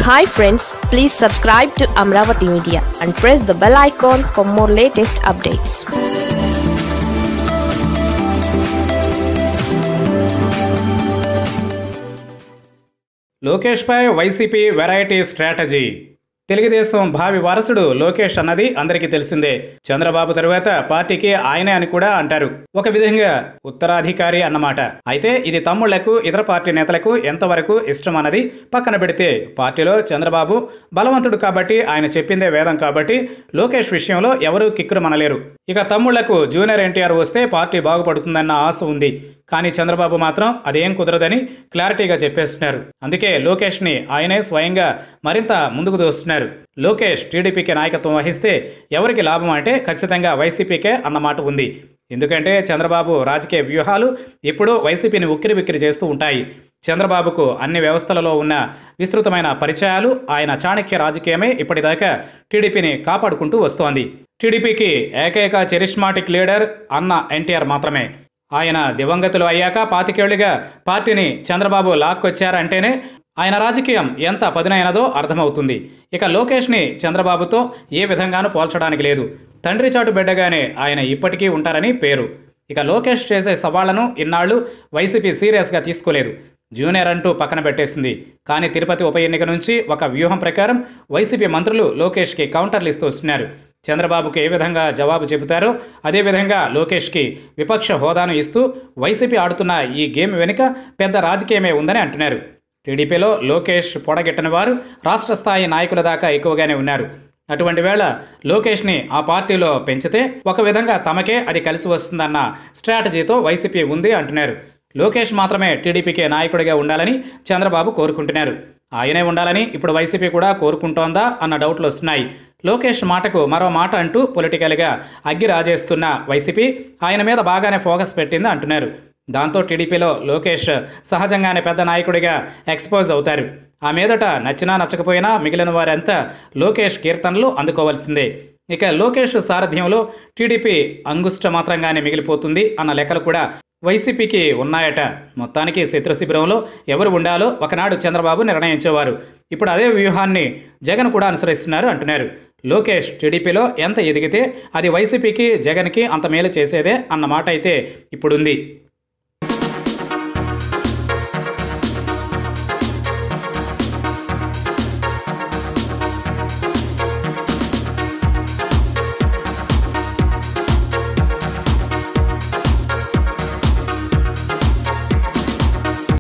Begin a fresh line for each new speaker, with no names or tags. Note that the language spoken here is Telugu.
hi friends please subscribe to Amaravati media and press the bell icon for more latest updates
లోకేష్పై వైసీపీ వెరైటీ స్ట్రాటజీ తెలుగుదేశం భావి వారసుడు లోకేష్ అన్నది అందరికీ తెలిసిందే చంద్రబాబు తరువాత పార్టీకి ఆయనే అని కూడా అంటారు ఒక విధంగా ఉత్తరాధికారి అన్నమాట అయితే ఇది తమ్ముళ్లకు ఇతర పార్టీ నేతలకు ఎంతవరకు ఇష్టం అన్నది పక్కన పెడితే పార్టీలో చంద్రబాబు బలవంతుడు కాబట్టి ఆయన చెప్పిందే వేదం కాబట్టి లోకేష్ విషయంలో ఎవరూ కిక్కురు మనలేరు ఇక తమ్ముళ్లకు జూనియర్ ఎన్టీఆర్ వస్తే పార్టీ బాగుపడుతుందన్న ఆశ ఉంది కానీ చంద్రబాబు మాత్రం అదేం కుదరదని క్లారిటీగా చెప్పేస్తున్నారు అందుకే లోకేష్ని ఆయనే స్వయంగా మరింత ముందుకు దోస్తున్నారు లోకేష్ టీడీపీకి నాయకత్వం వహిస్తే ఎవరికి లాభం అంటే ఖచ్చితంగా వైసీపీకే అన్నమాట ఉంది ఎందుకంటే చంద్రబాబు రాజకీయ వ్యూహాలు ఎప్పుడూ వైసీపీని ఉక్కిరి బిక్కిరి చేస్తూ ఉంటాయి చంద్రబాబుకు అన్ని వ్యవస్థలలో ఉన్న విస్తృతమైన పరిచయాలు ఆయన చాణక్య రాజకీయమే ఇప్పటిదాకా టీడీపీని కాపాడుకుంటూ వస్తోంది టీడీపీకి ఏకైక చెరిష్మాటిక్ లీడర్ అన్న ఎన్టీఆర్ మాత్రమే ఆయన దివంగతులు అయ్యాక పాతికేళ్లుగా పార్టీని చంద్రబాబు లాక్కొచ్చారంటేనే ఆయన రాజకీయం ఎంత పదునైనదో అర్థమవుతుంది ఇక లోకేష్ని చంద్రబాబుతో ఏ విధంగానూ పోల్చడానికి లేదు తండ్రి చాటు బిడ్డగానే ఆయన ఇప్పటికీ ఉంటారని పేరు ఇక లోకేష్ చేసే సవాళ్లను ఇన్నాళ్లు వైసీపీ సీరియస్గా తీసుకోలేదు జూనియర్ అంటూ పక్కన పెట్టేసింది కానీ తిరుపతి ఉప ఎన్నిక నుంచి ఒక వ్యూహం ప్రకారం వైసీపీ మంత్రులు లోకేష్కి కౌంటర్లు ఇస్తూ వస్తున్నారు చంద్రబాబుకు ఏ విధంగా జవాబు చెబుతారో అదేవిధంగా లోకేష్కి విపక్ష హోదాను ఇస్తూ వైసీపీ ఆడుతున్న ఈ గేమ్ వెనుక పెద్ద రాజకీయమే ఉందని అంటున్నారు టీడీపీలో లోకేష్ పొడగెట్టని వారు రాష్ట్ర స్థాయి నాయకుల దాకా ఎక్కువగానే ఉన్నారు అటువంటి వేళ లోకేష్ని ఆ పార్టీలో పెంచితే ఒక విధంగా తమకే అది కలిసి వస్తుందన్న స్ట్రాటజీతో వైసీపీ ఉంది అంటున్నారు లోకేష్ మాత్రమే టీడీపీకి నాయకుడిగా ఉండాలని చంద్రబాబు కోరుకుంటున్నారు ఆయనే ఉండాలని ఇప్పుడు వైసీపీ కూడా కోరుకుంటోందా అన్న డౌట్లు వస్తున్నాయి లోకేష్ మాటకు మరో మాట అంటూ పొలిటికల్గా అగ్గి రాజేస్తున్న వైసీపీ ఆయన మీద బాగానే ఫోకస్ పెట్టింది అంటున్నారు దాంతో టీడీపీలో లోకేష్ సహజంగానే పెద్ద నాయకుడిగా ఎక్స్పోజ్ అవుతారు ఆ మీదట నచ్చినా నచ్చకపోయినా మిగిలిన వారంతా లోకేష్ కీర్తనలు అందుకోవాల్సిందే ఇక లోకేష్ సారథ్యంలో టీడీపీ అంగుష్ట మాత్రంగానే మిగిలిపోతుంది అన్న లెక్కలు కూడా వైసీపీకి ఉన్నాయట మొత్తానికి శత్రు శిబిరంలో ఎవరు ఉండాలో ఒకనాడు చంద్రబాబు నిర్ణయించేవారు ఇప్పుడు అదే వ్యూహాన్ని జగన్ కూడా అనుసరిస్తున్నారు అంటున్నారు లోకేష్ టీడీపీలో ఎంత ఎదిగితే అది వైసీపీకి జగన్కి అంత మేలు చేసేదే అన్న మాట అయితే ఇప్పుడుంది